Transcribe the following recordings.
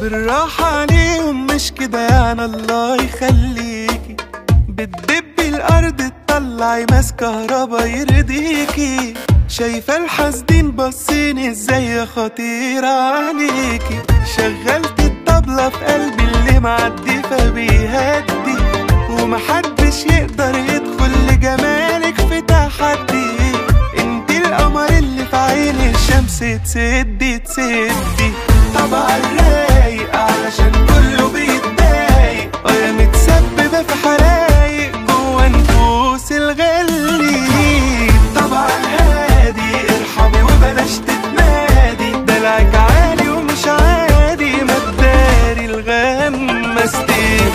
بالراحة عليهم مش كده يعني الله يخليكي بتدبي الأرض تطلعي ماس كهربا يرضيكي شايفة الحاسدين باصين ازاي يا خطيرة عليكي شغلت الطبلة في قلبي اللي معدي فبيهدي ومحدش يقدر يدخل لجمالك في تحدي انت القمر اللي في عين الشمس تسدي تسدي طبعا رايق علشان كله بيتضايق اه يا متسببة في حرايق جوا نفوس الغلي طبعا هادي ارحمي وبلاش تتنادي دلعك عالي ومش عادي ما تداري الغمستين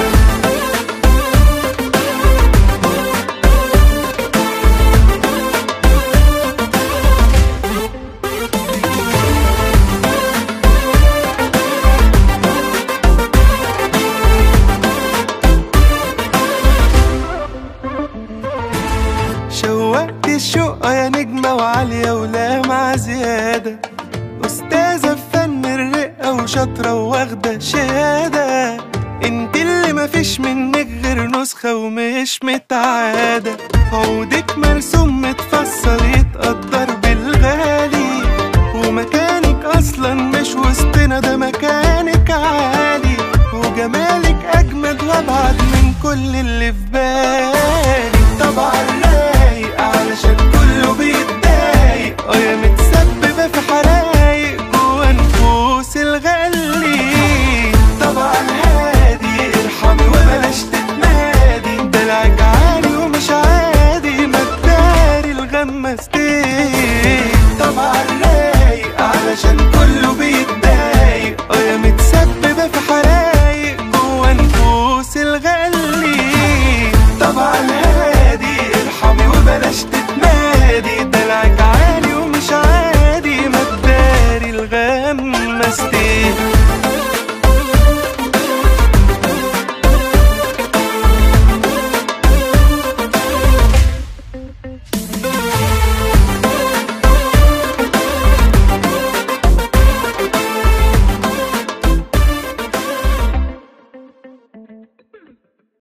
شوقت الشقة يا نجمة وعالية ولامعة زيادة أستاذة في فن الرقة وشاطرة وواخدة شهادة انت اللي مفيش منك غير نسخة ومش متعادة عودك مرسوم متفصل يتقدر